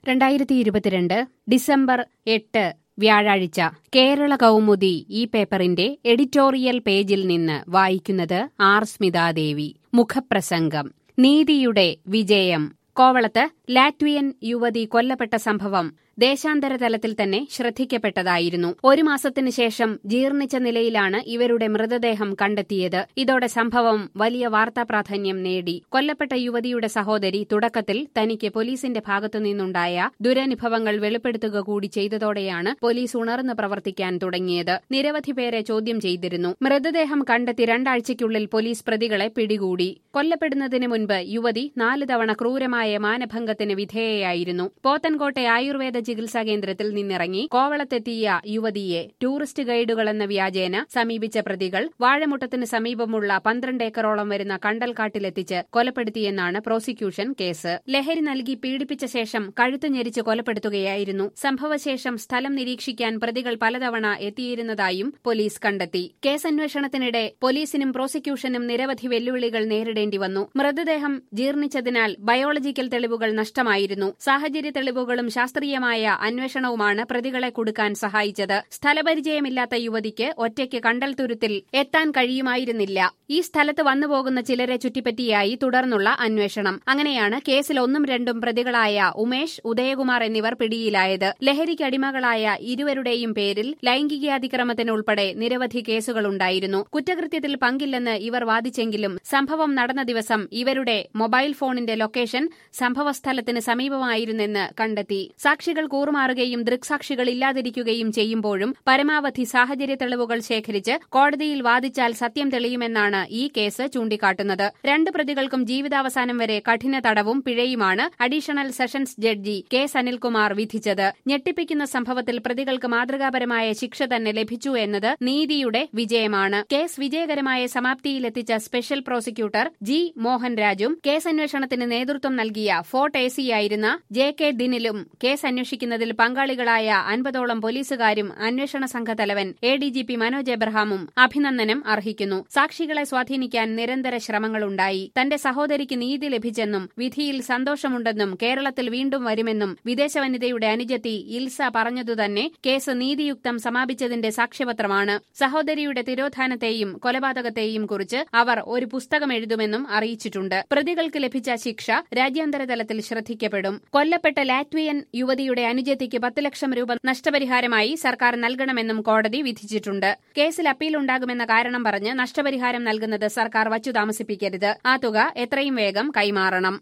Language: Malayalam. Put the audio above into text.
രണ്ടായിരത്തി ഇരുപത്തിരണ്ട് ഡിസംബർ എട്ട് വ്യാഴാഴ്ച കേരള കൗമുദി ഈ പേപ്പറിന്റെ എഡിറ്റോറിയൽ പേജിൽ നിന്ന് വായിക്കുന്നത് ആർ സ്മിതാദേവി മുഖപ്രസംഗം നീതിയുടെ വിജയം കോവളത്ത് ലാറ്റ്വിയൻ യുവതി കൊല്ലപ്പെട്ട സംഭവം ദേശാന്തര തലത്തിൽ തന്നെ ശ്രദ്ധിക്കപ്പെട്ടതായിരുന്നു ഒരു മാസത്തിനു ശേഷം ജീർണിച്ച നിലയിലാണ് ഇവരുടെ മൃതദേഹം കണ്ടെത്തിയത് ഇതോടെ സംഭവം വലിയ വാർത്താ പ്രാധാന്യം നേടി കൊല്ലപ്പെട്ട യുവതിയുടെ സഹോദരി തുടക്കത്തിൽ തനിക്ക് പോലീസിന്റെ ഭാഗത്തുനിന്നുണ്ടായ ദുരനുഭവങ്ങൾ വെളിപ്പെടുത്തുക കൂടി ചെയ്തതോടെയാണ് പോലീസ് ഉണർന്ന് പ്രവർത്തിക്കാൻ തുടങ്ങിയത് നിരവധി പേരെ ചോദ്യം ചെയ്തിരുന്നു മൃതദേഹം കണ്ടെത്തി രണ്ടാഴ്ചയ്ക്കുള്ളിൽ പോലീസ് പ്രതികളെ പിടികൂടി കൊല്ലപ്പെടുന്നതിന് മുൻപ് യുവതി നാല് തവണ ക്രൂരമായ മാനഭംഗത്തിന് വിധേയയായിരുന്നു പോത്തൻകോട്ടെ ആയുർവേദ ചികിത്സാ കേന്ദ്രത്തിൽ നിന്നിറങ്ങി കോവളത്തെത്തിയ യുവതിയെ ടൂറിസ്റ്റ് ഗൈഡുകൾ എന്ന വ്യാജേന സമീപിച്ച പ്രതികൾ വാഴമുട്ടത്തിന് സമീപമുള്ള പന്ത്രണ്ട് ഏക്കറോളം വരുന്ന കണ്ടൽക്കാട്ടിലെത്തിച്ച് കൊലപ്പെടുത്തിയെന്നാണ് പ്രോസിക്യൂഷൻ കേസ് ലഹരി നൽകി പീഡിപ്പിച്ച ശേഷം കഴുത്തു ഞെരിച്ച് കൊലപ്പെടുത്തുകയായിരുന്നു സംഭവശേഷം സ്ഥലം നിരീക്ഷിക്കാൻ പ്രതികൾ പലതവണ എത്തിയിരുന്നതായും പോലീസ് കണ്ടെത്തി കേസന്വേഷണത്തിനിടെ പോലീസിനും പ്രോസിക്യൂഷനും നിരവധി വെല്ലുവിളികൾ നേരിടേണ്ടി വന്നു മൃതദേഹം ജീർണിച്ചതിനാൽ ബയോളജിക്കൽ തെളിവുകൾ നഷ്ടമായിരുന്നു സാഹചര്യ തെളിവുകളും ശാസ്ത്രീയമായ അന്വേഷണവുമാണ് പ്രതികളെ കൊടുക്കാൻ സഹായിച്ചത് സ്ഥലപരിചയമില്ലാത്ത യുവതിക്ക് ഒറ്റയ്ക്ക് കണ്ടൽ തുരുത്തിൽ എത്താൻ കഴിയുമായിരുന്നില്ല ഈ സ്ഥലത്ത് വന്നുപോകുന്ന ചിലരെ ചുറ്റിപ്പറ്റിയായി തുടർന്നുള്ള അന്വേഷണം അങ്ങനെയാണ് കേസിൽ ഒന്നും രണ്ടും പ്രതികളായ ഉമേഷ് ഉദയകുമാർ എന്നിവർ പിടിയിലായത് ലഹരിക്ക് അടിമകളായ ഇരുവരുടെയും പേരിൽ ലൈംഗികാതിക്രമത്തിനുൾപ്പെടെ നിരവധി കേസുകളുണ്ടായിരുന്നു കുറ്റകൃത്യത്തിൽ പങ്കില്ലെന്ന് ഇവർ വാദിച്ചെങ്കിലും സംഭവം നടന്ന ദിവസം ഇവരുടെ മൊബൈൽ ഫോണിന്റെ ലൊക്കേഷൻ സംഭവസ്ഥലത്തിന് സമീപമായിരുന്നെന്ന് കണ്ടെത്തി സാക്ഷികൾ കൂറുമാറുകയും ദൃക്സാക്ഷികൾ ഇല്ലാതിരിക്കുകയും ചെയ്യുമ്പോഴും പരമാവധി സാഹചര്യ തെളിവുകൾ ശേഖരിച്ച് കോടതിയിൽ വാദിച്ചാൽ സത്യം തെളിയുമെന്നാണ് ഈ കേസ് ചൂണ്ടിക്കാട്ടുന്നത് രണ്ട് പ്രതികൾക്കും ജീവിതാവസാനം വരെ കഠിന തടവും പിഴയുമാണ് additional sessions judge K Sanilkumar വിധിച്ചത് ഞെട്ടിപ്പിക്കുന്ന സംഭവത്തിൽ പ്രതികൾക്ക് മാതൃകാപരമായ ശിക്ഷ തന്നെ ലഭിച്ചു എന്നത് നീതിയുടെ വിജയമാണ് കേസ് വിജയകരമായ സമാപ്തിയിലെത്തിച്ച സ്പെഷ്യൽ പ്രോസിക്യൂട്ടർ ജി മോഹൻ രാജും കേസ് അന്വേഷണത്തിന് നേതൃത്വം നൽകിയ ഫോർട്ട് എ സിയായിരുന്ന ജെ കെ ദിനിലും കേസ് അന്വേഷിക്കുന്നതിൽ പങ്കാളികളായ അൻപതോളം പോലീസുകാരും അന്വേഷണ സംഘത്തലവൻ A D G P Manoj എബ്രഹാമും അഭിനന്ദനം അർഹിക്കുന്നു സാക്ഷികളെ സ്വാധീനിക്കാൻ നിരന്തര ശ്രമങ്ങളുണ്ടായി തന്റെ സഹോദരിക്ക് നീതി ലഭിച്ചെന്നും വിധിയിൽ സന്തോഷമുണ്ടെന്നും കേരളത്തിൽ വീണ്ടും വരുമെന്നും വിദേശ വനിതയുടെ അനുജത്തി ഇൽസ പറഞ്ഞതുതന്നെ കേസ് നീതിയുക്തം സമാപിച്ചതിന്റെ സാക്ഷ്യപത്രമാണ് സഹോദരിയുടെ തിരോധാനത്തെയും കൊലപാതകത്തെയും കുറിച്ച് അവർ ഒരു പുസ്തകം എഴുതുമെന്നും അറിയിച്ചിട്ടുണ്ട് പ്രതികൾക്ക് ലഭിച്ച ശിക്ഷ രാജ്യാന്തര തലത്തിൽ ശ്രദ്ധിക്കപ്പെടും കൊല്ലപ്പെട്ട ലാറ്റ്വിയൻ യുവതിയുടെ അനുജത്തിക്ക് പത്ത് ലക്ഷം രൂപ നഷ്ടപരിഹാരമായി സർക്കാർ നൽകണമെന്നും കോടതി വിധിച്ചിട്ടുണ്ട് കേസിൽ അപ്പീലുണ്ടാകുമെന്ന കാരണം പറഞ്ഞ് നഷ്ടപരിഹാരം നൽകുന്നത് സർക്കാർ വച്ചു താമസിപ്പിക്കരുത് ആ തുക എത്രയും വേഗം കൈമാറണം